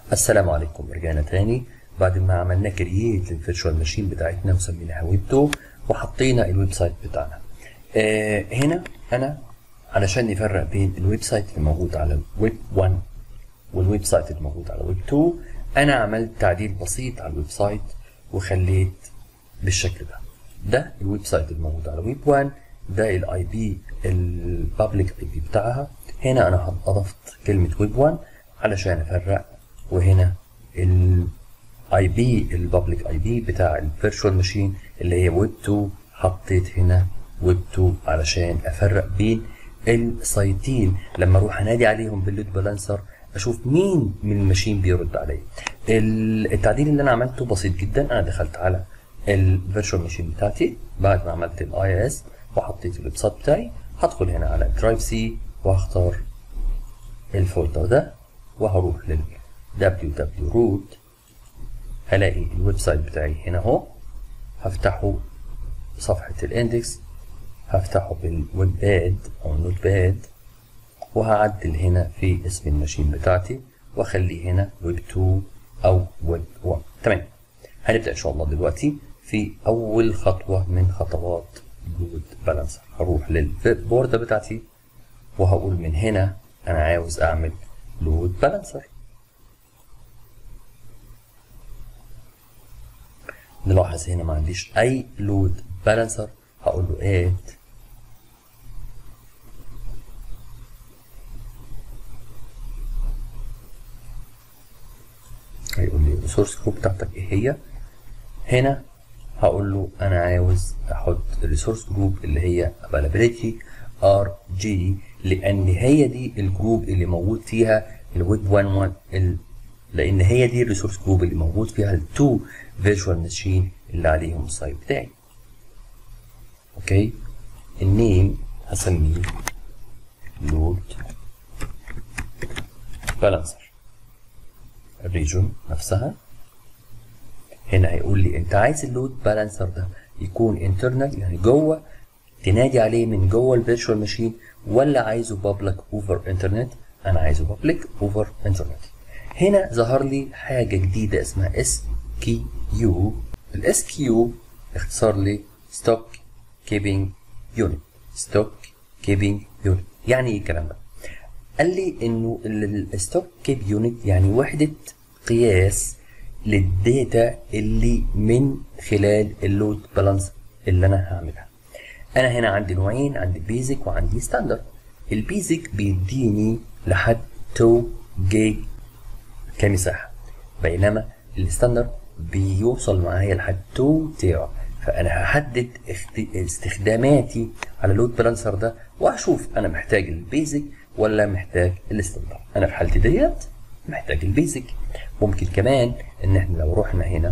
السلام عليكم رجعنا تاني بعد ما عملنا كرييت للفيرتشوال ماشين بتاعتنا وسميناها ويب 2 وحطينا الويب سايت بتاعنا آه هنا انا علشان نفرق بين الويب سايت اللي موجود على ويب 1 والويب سايت اللي موجود على ويب 2 انا عملت تعديل بسيط على الويب سايت وخليت بالشكل ده ده الويب سايت الموجود على ويب 1 ده الاي بي البابليك اي بي بتاعها هنا انا اضفت كلمه ويب 1 علشان افرق وهنا الاي بي البابليك اي بي بتاع الفيرتشوال ماشين اللي هي ويب 2 حطيت هنا ويب 2 علشان افرق بين السايتين لما اروح انادي عليهم باللود بالانسر اشوف مين من الماشين بيرد عليا التعديل اللي انا عملته بسيط جدا انا دخلت على الفيرتشوال ماشين بتاعتي بعد ما عملت الاي اس وحطيت الويب سايت بتاعي هدخل هنا على درايف سي وهختار الفولدر ده وهروح لل www root هلاقي الويب سايت بتاعي هنا اهو هفتحه صفحة الاندكس هفتحه بالويب باد او النوت باد وهعدل هنا في اسم الماشين بتاعتي واخليه هنا ويب 2 او ويب 1 تمام هنبدأ ان شاء الله دلوقتي في اول خطوة من خطوات لود بالانسر هروح للبوردة بتاعتي وهقول من هنا انا عاوز اعمل لود بالانسر نلاحظ هنا ما عنديش اي لود بالانسر هقول له add هيقول لي الريسورس جروب بتاعتك ايه هي هنا هقول له انا عاوز احط الريسورس جروب اللي هي availability ار جي لان هي دي الجروب اللي موجود فيها الويب 1 1 ال... لان هي دي الريسورس جروب اللي موجود فيها التو فيرتشوال ماشين اللي عليهم السايت بتاعي اوكي النيم هسميه لود بالانسر الريجون نفسها هنا هيقول لي انت عايز اللود بالانسر ده يكون انترنال يعني جوه تنادي عليه من جوه الفيرتشوال ماشين ولا عايزه بابليك اوفر انترنت انا عايزه بابليك اوفر انترنت هنا ظهر لي حاجه جديده اسمها اس كي يو الاس كيو اختصار لي ستوك كيبنج يونت ستوك كيبنج يونت يعني ايه الكلام ده قال لي انه الستوك كيب يونت يعني وحده قياس للداتا اللي من خلال اللود بالانس اللي انا هعملها انا هنا عندي نوعين عندي بيزك وعندي ستاندرد البيزك بيديني لحد 2 جيج كمساحه بينما الستاندرد بيوصل معايا لحد 2 تيرا فانا هحدد استخداماتي على اللود بالانسر ده واشوف انا محتاج البيزك ولا محتاج الستاندرد انا في حالتي ديت محتاج البيزك ممكن كمان ان احنا لو رحنا هنا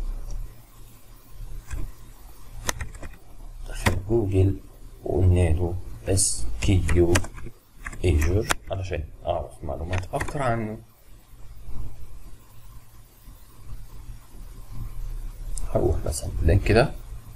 دخل جوجل وقلنا له اس كيو ايجور علشان اعرف معلومات اكتر عنه هروح مثلا اللينك ده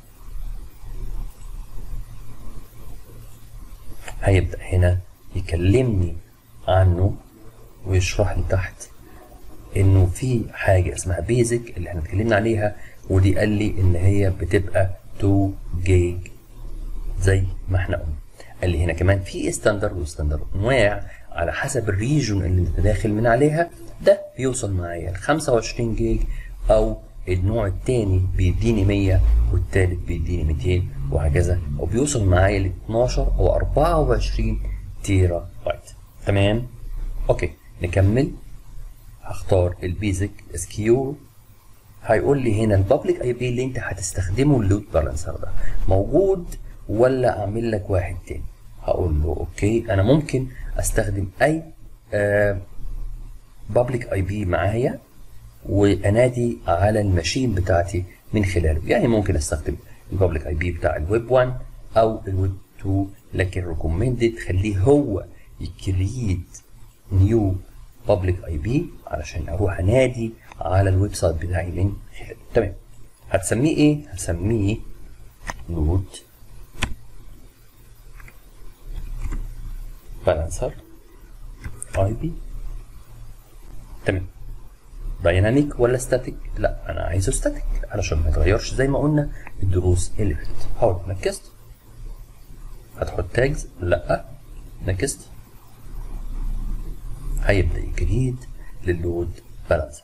هيبدأ هنا يكلمني عنه ويشرح لي تحت انه في حاجة اسمها بيزك اللي احنا اتكلمنا عليها ودي قال لي ان هي بتبقى 2 جيج زي ما احنا قلنا قال لي هنا كمان في ستاندرد وستاندرد انواع على حسب الريجون اللي انت داخل من عليها ده بيوصل معايا ل 25 جيج او النوع التاني بيديني 100 والتالت بيديني 200 وهكذا وبيوصل معايا ل 12 او 24 تيرا بايت تمام اوكي نكمل هختار البيزك اس كيو هيقول لي هنا البابليك اي بي اللي انت هتستخدمه اللود بالانسر ده موجود ولا اعمل لك واحد تاني هقول له اوكي انا ممكن استخدم اي بابليك اي بي معايا وانادي على الماشين بتاعتي من خلاله يعني ممكن استخدم البابليك اي بي بتاع الويب 1 او الويب 2 لكن ريكومندد خليه هو يكريت نيو بابليك اي بي علشان اروح انادي على الويب سايت بتاعي من خلاله تمام هتسميه ايه هسميه لود بالانسر اي بي تمام دايناميك ولا ستاتيك لا انا عايزه ستاتيك علشان ما يتغيرش زي ما قلنا الدروس اللي فاتت حاول نكست هتحط تاجز لا نكست هيبدا يكريت لللود بالانسر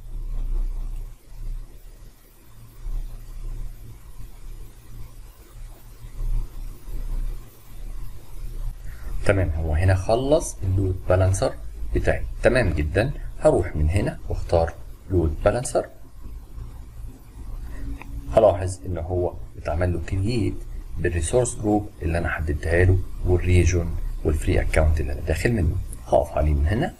تمام هو هنا خلص اللود بالانسر بتاعي تمام جدا هروح من هنا واختار لود بالانسر هلاحظ ان هو اتعمل له كرييت بالريسورس جروب اللي انا حددتها له والريجون والفري اكونت اللي انا داخل منه هقف عليه من هنا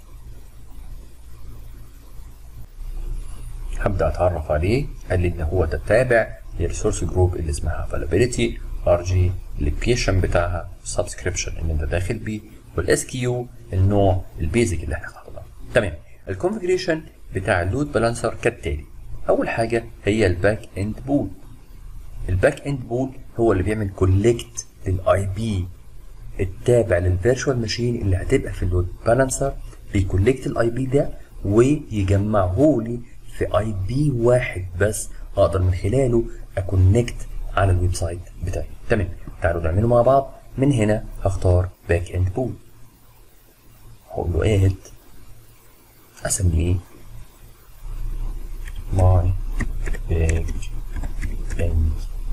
هبدا اتعرف عليه قال لي ان هو ده تابع للريسورس جروب اللي اسمها availability ار جي اللوكيشن بتاعها سبسكريبشن اللي انت داخل بيه والاس كيو النوع البيزك اللي احنا اخترناه تمام الكونفجريشن بتاع اللود بالانسر كالتالي اول حاجه هي الباك اند بول الباك اند بول هو اللي بيعمل كولكت للاي بي التابع للفيرتشوال ماشين اللي هتبقى في اللود بالانسر بيكولكت الاي بي ده ويجمعه لي في اي بي واحد بس اقدر من خلاله اكونكت على الويب سايت بتاعي تمام تعالوا نعمله مع بعض من هنا هختار باك اند بول هقول له اد اسميه ماي باك اند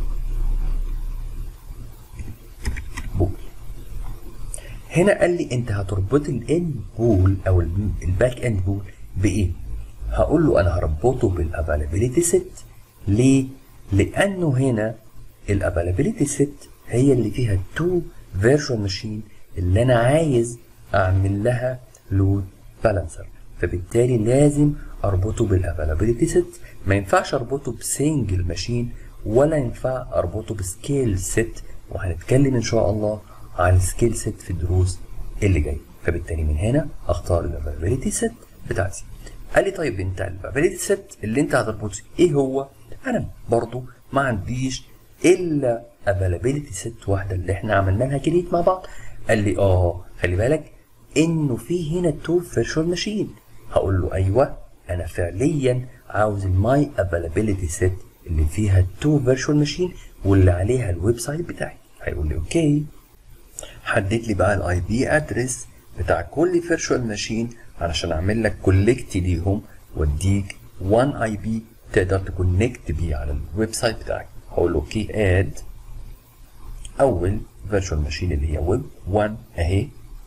بول هنا قال لي انت هتربط الاند بول او الباك اند بول بايه هقول له انا هربطه بالافيلابيلتي سيت ليه لانه هنا الافيلابيلتي سيت هي اللي فيها التو فيرجوال ماشين اللي انا عايز اعمل لها لود بالانسر فبالتالي لازم اربطه بالافيلابيلتي سيت ما ينفعش اربطه بسنجل ماشين ولا ينفع اربطه بسكيل سيت وهنتكلم ان شاء الله عن السكيل سيت في الدروس اللي جايه فبالتالي من هنا اختار الافيلابيلتي سيت بتاعتي قال لي طيب انت الافيلابيلتي سيت اللي انت هتربطه ايه هو انا برضو ما عنديش الا افيلابيلتي سيت واحده اللي احنا عملنا لها كريت مع بعض قال لي اه خلي بالك انه في هنا تو فيرتشوال ماشين هقول له ايوه انا فعليا عاوز الماي افيلابيلتي سيت اللي فيها تو فيرتشوال ماشين واللي عليها الويب سايت بتاعي هيقول لي اوكي حدد لي بقى الاي بي ادرس بتاع كل فيرتشوال ماشين علشان اعمل لك كولكت ليهم واديك 1 اي بي تقدر تكونكت بيه على الويب سايت بتاعك هقول له اوكي اد اول فيرتشوال ماشين اللي هي ويب 1 اهي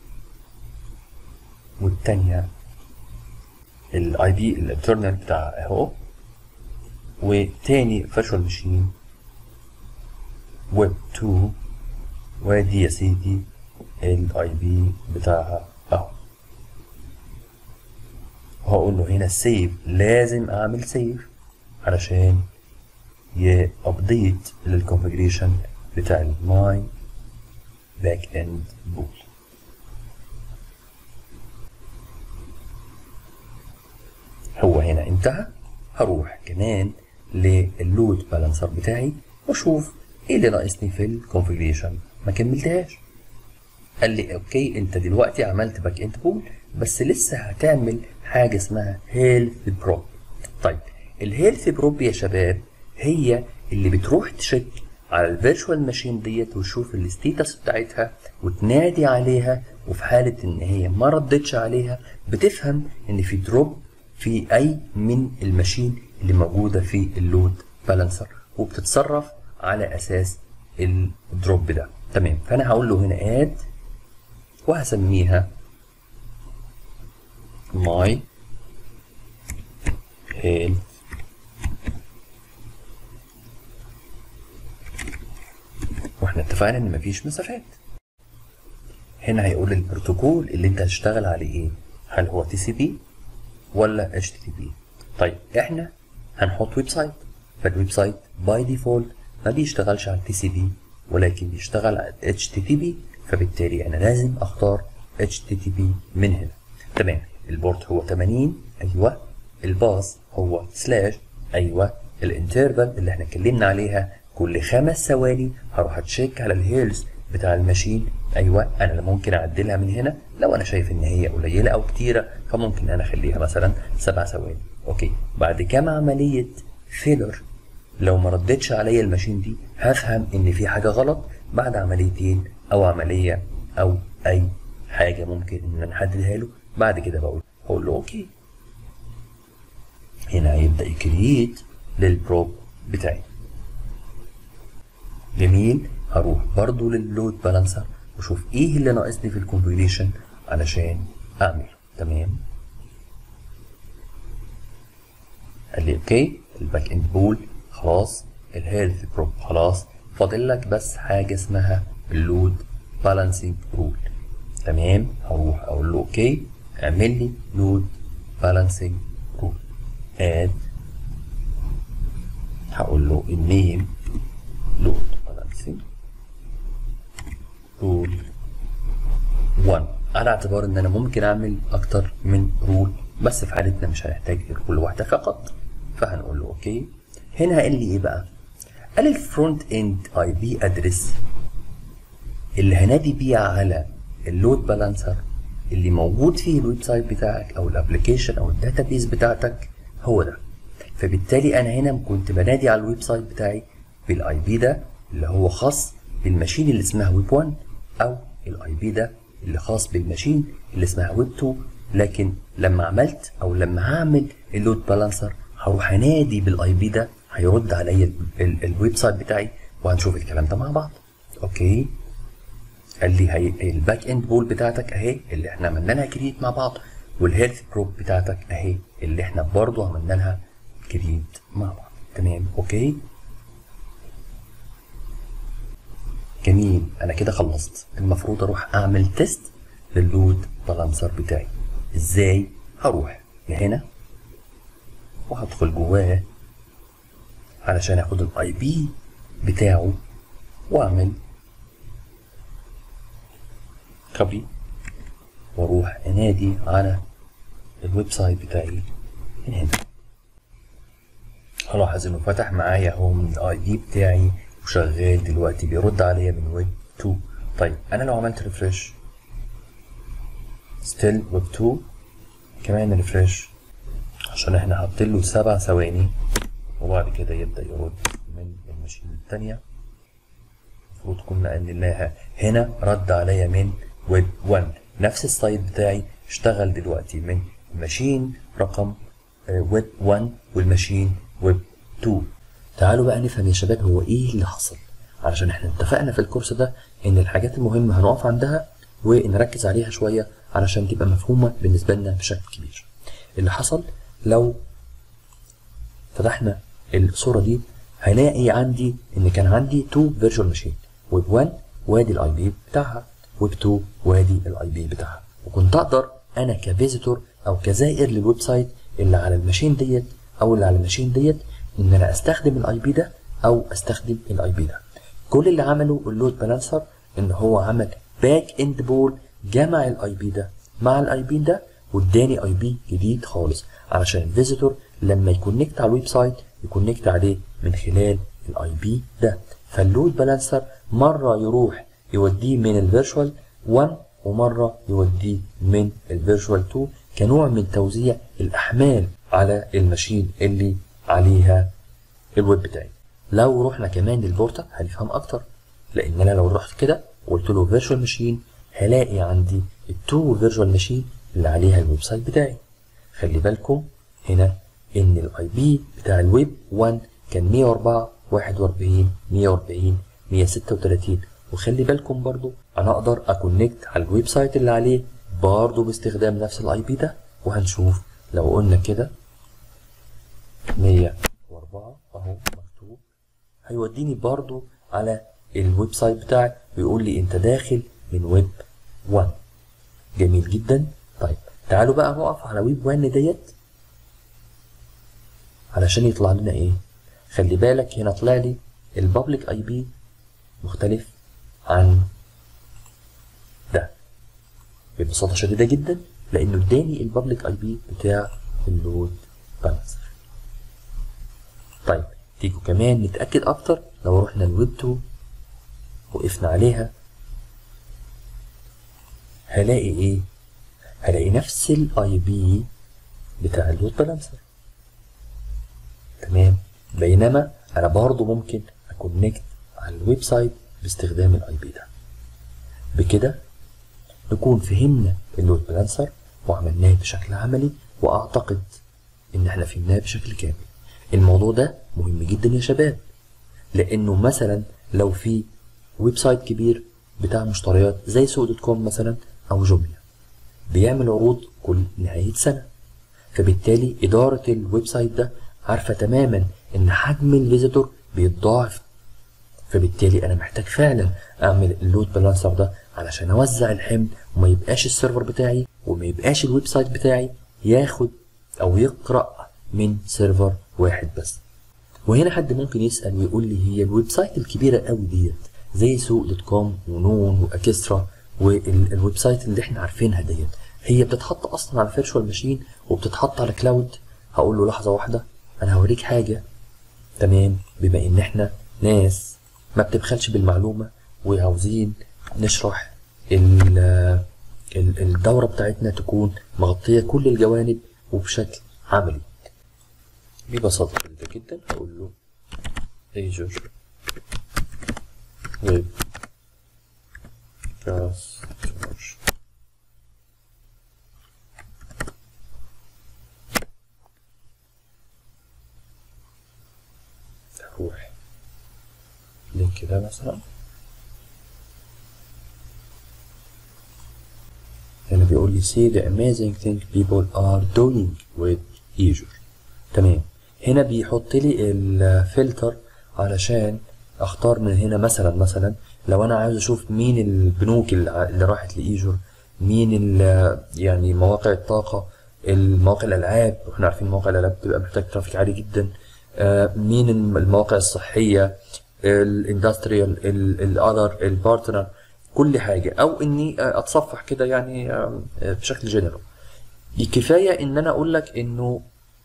والتانية الاي بي الانترنال بتاعها اهو وتاني فيرتشوال ماشين ويب 2 وادي يا سيدي الاي بي بتاعها اهو وهقول له هنا سيف لازم اعمل سيف علشان يابديت للكونفجريشن بتاع الماي باك اند بول هو هنا انتهى هروح كمان للود بالانسر بتاعي واشوف ايه اللي ناقصني في الكونفجريشن ما كملتهاش قال لي اوكي انت دلوقتي عملت باك اند بول بس لسه هتعمل حاجه اسمها هيلث بروب طيب الهيلث بروب يا شباب هي اللي بتروح تشيك على الفيرتشوال ماشين ديت وتشوف الستيتس بتاعتها وتنادي عليها وفي حاله ان هي ما ردتش عليها بتفهم ان في دروب في اي من الماشين اللي موجوده في اللود بالانسر وبتتصرف على اساس الدروب ده تمام فانا هقول له هنا اد وهسميها my health واحنا اتفقنا ان مفيش مسافات هنا هيقول البروتوكول اللي انت هتشتغل عليه ايه هل هو تي سي بي ولا اتش تي بي طيب احنا هنحط ويب سايت فالويب سايت باي ديفولت ما بيشتغلش على التي سي بي ولكن بيشتغل على اتش تي تي بي فبالتالي انا لازم اختار اتش تي تي بي من هنا تمام البورت هو 80 ايوه الباص هو سلاش ايوه الانترفال اللي احنا اتكلمنا عليها كل خمس ثواني هروح اتشيك على الهيلز بتاع الماشين ايوه انا ممكن اعدلها من هنا لو انا شايف ان هي قليله او كتيره فممكن انا اخليها مثلا سبع ثواني اوكي بعد كام عمليه فيلر لو ما ردتش عليا الماشين دي هفهم ان في حاجه غلط بعد عمليتين او عمليه او اي حاجه ممكن ان انا احددها له بعد كده بقول هقول له اوكي هنا هيبدا يكريت للبروب بتاعي جميل هروح برضو لللود بالانسر واشوف ايه اللي ناقصني في الكونفيجريشن علشان اعمل تمام قال لي اوكي الباك اند بول خلاص الهيلث بروب خلاص فاضل لك بس حاجه اسمها اللود بالانسنج رول تمام هروح اقول له اوكي اعمل لي لود بالانسنج رول اد هقول له النيم لود بالانسنج رول 1 على اعتبار ان انا ممكن اعمل اكتر من رول بس في حالتنا مش هنحتاج رول واحده فقط فهنقول له اوكي هنا قال لي ايه بقى قال الفرونت اند اي بي ادرس اللي هنادي بيه على اللود بالانسر اللي موجود فيه الويب سايت بتاعك او الابلكيشن او الداتابيز بتاعتك هو ده فبالتالي انا هنا كنت بنادي على الويب سايت بتاعي بالاي بي ده اللي هو خاص بالماشين اللي اسمها ويب 1 او الاي بي ده اللي خاص بالماشين اللي اسمها ويب 2 لكن لما عملت او لما هعمل اللود بالانسر هروح انادي بالاي بي ده هيرد عليا الويب سايت بتاعي وهنشوف الكلام ده مع بعض اوكي قال لي هي الباك اند بول بتاعتك اهي اللي احنا عملنا لها كريت مع بعض والهيلث بروب بتاعتك اهي اللي احنا برضو عملنا لها كريت مع بعض تمام اوكي جميل انا كده خلصت المفروض اروح اعمل تيست لللود بالانسر بتاعي ازاي هروح لهنا وهدخل جواه علشان اخد الاي بي بتاعه واعمل كوبي واروح انادي على الويب سايت بتاعي من هنا هلاحظ انه فتح معايا اهو من الاي بي بتاعي وشغال دلوقتي بيرد عليا من ويب 2 طيب انا لو عملت ريفرش ستيل ويب 2 كمان ريفرش عشان احنا حاطين له سبع ثواني وبعد كده يبدا يرد من الماشين الثانيه المفروض كنا قلناها هنا رد عليا من ويب 1 نفس السايت بتاعي اشتغل دلوقتي من الماشين رقم ويب 1 والماشين ويب 2 تعالوا بقى نفهم يا شباب هو ايه اللي حصل علشان احنا اتفقنا في الكورس ده ان الحاجات المهمة هنقف عندها ونركز عليها شوية علشان تبقى مفهومة بالنسبة لنا بشكل كبير اللي حصل لو فتحنا الصورة دي هلاقي عندي ان كان عندي تو فيرتشوال ماشين ويب 1 وادي الاي بي بتاعها ويب 2 وادي الاي بي بتاعها وكنت اقدر انا كفيزيتور او كزائر للويب سايت اللي على الماشين ديت او اللي على الماشين ديت ان انا استخدم الاي بي ده او استخدم الاي بي ده كل اللي عمله اللود بالانسر ان هو عمل باك اند بول جمع الاي بي ده مع الاي بي ده واداني اي بي جديد خالص علشان الفيزيتور لما يكونكت على الويب سايت يكونكت عليه من خلال الاي بي ده فاللود بالانسر مره يروح يوديه من الفيرشوال 1 ومره يوديه من الفيرشوال 2 كنوع من توزيع الاحمال على الماشين اللي عليها الويب بتاعي لو رحنا كمان للبورتا هنفهم اكتر لان انا لو رحت كده وقلت له فيرتشوال ماشين هلاقي عندي التو فيرتشوال ماشين اللي عليها الويب سايت بتاعي خلي بالكم هنا ان الاي بي بتاع الويب 1 كان 104 41 140 136 وخلي بالكم برضو انا اقدر اكونكت على الويب سايت اللي عليه برضو باستخدام نفس الاي بي ده وهنشوف لو قلنا كده 104 اهو مكتوب هيوديني برضو على الويب سايت بتاعك ويقول لي انت داخل من ويب 1 جميل جدا طيب تعالوا بقى نقف على ويب 1 ديت علشان يطلع لنا ايه خلي بالك هنا طلع لي البابليك اي بي مختلف عن ده ببساطة شديدة جدا لانه اداني البابليك اي بي بتاع اللود بالانسر طيب تيجوا كمان نتأكد أكتر لو رحنا الويب 2 وقفنا عليها هلاقي ايه هلاقي نفس الاي بي بتاع اللود بالانسر تمام بينما انا برضو ممكن اكونكت على الويب سايت باستخدام الاي بي ده بكده نكون فهمنا اللود بالانسر وعملناه بشكل عملي واعتقد ان احنا فهمناه بشكل كامل الموضوع ده مهم جدا يا شباب لانه مثلا لو في ويب سايت كبير بتاع مشتريات زي سوق دوت كوم مثلا او جوميا بيعمل عروض كل نهاية سنة فبالتالي إدارة الويب سايت ده عارفة تماما إن حجم الفيزيتور بيتضاعف فبالتالي أنا محتاج فعلا أعمل اللود بالانسر ده علشان أوزع الحمل وما يبقاش السيرفر بتاعي وما يبقاش الويب سايت بتاعي ياخد أو يقرأ من سيرفر واحد بس وهنا حد ممكن يسأل ويقول لي هي الويب سايت الكبيرة قوي ديت زي سوق دوت كوم ونون واكسترا والويب سايت اللي احنا عارفينها ديت هي بتتحط اصلا على فيرتشوال ماشين وبتتحط على كلاود هقول له لحظه واحده انا هوريك حاجه تمام بما ان احنا ناس ما بتبخلش بالمعلومه وعاوزين نشرح ال- ال- الدوره بتاعتنا تكون مغطيه كل الجوانب وبشكل عملي ببساطه جدا جدا هقول له Azure Web Customer اروح لينك ده مثلا هنا بيقول لي see the amazing thing people are doing with Azure تمام هنا بيحط لي الفلتر علشان اختار من هنا مثلا مثلا لو انا عاوز اشوف مين البنوك اللي ع- اللي راحت لايجور مين ال- يعني مواقع الطاقه المواقع الالعاب واحنا عارفين مواقع الالعاب بتبقى محتاج ترافيك عالي جدا آه، مين الم- المواقع الصحيه الاندستريال الاذر البارتنر كل حاجه او اني آه، اتصفح كده يعني آه، آه، بشكل جنرال كفايه ان انا اقول لك انه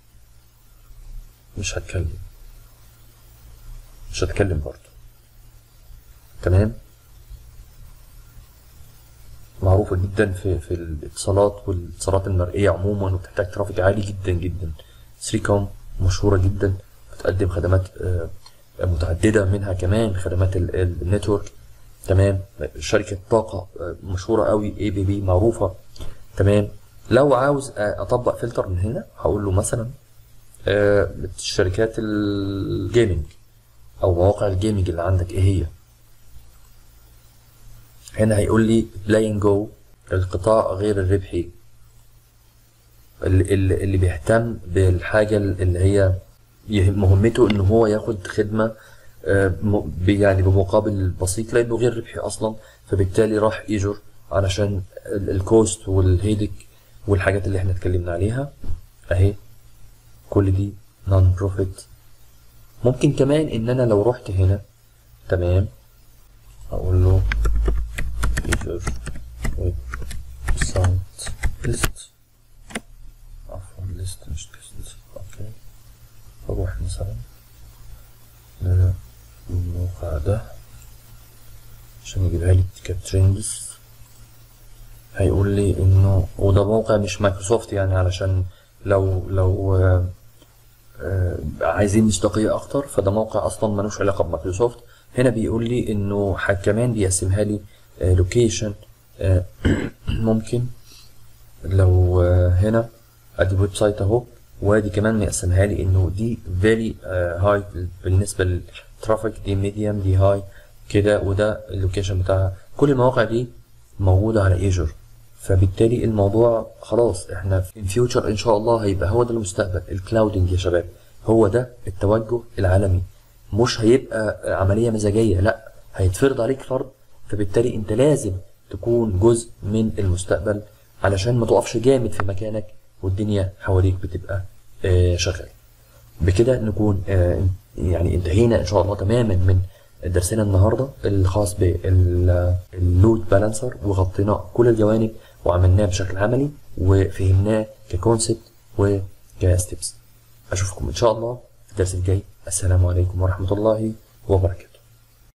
مش هتكلم مش هتكلم برضه تمام معروفة جدا في في الاتصالات والاتصالات المرئية عموما وبتحتاج ترافيك عالي جدا جدا 3 كوم مشهورة جدا بتقدم خدمات آه، متعددة منها كمان خدمات ال- ال- النتورك تمام شركة طاقة آه، مشهورة قوي اي بي بي معروفة تمام لو عاوز آه، اطبق فلتر من هنا هقول له مثلا آه، شركات الجيمنج او مواقع الجيمنج اللي عندك ايه هي هنا هيقول لي بلاي جو القطاع غير الربحي اللي, اللي اللي بيهتم بالحاجة اللي هي يه- مهمته ان هو ياخد خدمة آه، م- ب- يعني بمقابل بسيط لانه غير ربحي اصلا فبالتالي راح ايجور علشان ال- الكوست والهيدك والحاجات اللي احنا اتكلمنا عليها اهي كل دي نون بروفيت ممكن كمان ان انا لو رحت هنا تمام اقول له Azure Web Site List عفوا ليست مش ليست اوكي اروح مثلا للموقع ده عشان يجيبها لي كترندز هيقول لي انه وده موقع مش مايكروسوفت يعني علشان لو لو آه، آه، عايزين مصداقية أكتر فده موقع أصلا ملوش علاقة بمايكروسوفت هنا بيقول لي إنه ح- كمان بيقسمها لي لوكيشن ممكن لو آه، هنا ادي الويب سايت اهو وادي كمان مقسمها لي انه دي فيري هاي بالنسبه للترافيك دي ميديوم دي هاي كده وده اللوكيشن بتاعها كل المواقع دي موجوده على ايجور فبالتالي الموضوع خلاص احنا في فيوتشر ان شاء الله هيبقى هو ده المستقبل الكلاودنج يا شباب هو ده التوجه العالمي مش هيبقى عمليه مزاجيه لا هيتفرض عليك فرض فبالتالي انت لازم تكون جزء من المستقبل علشان ما تقفش جامد في مكانك والدنيا حواليك بتبقى آه، شغاله بكده نكون آه، يعني انتهينا ان شاء الله تماما من درسنا النهارده الخاص باللود بالانسر وغطينا كل الجوانب وعملناه بشكل عملي وفهمناه ككونسبت وكستبس اشوفكم ان شاء الله في الدرس الجاي السلام عليكم ورحمه الله وبركاته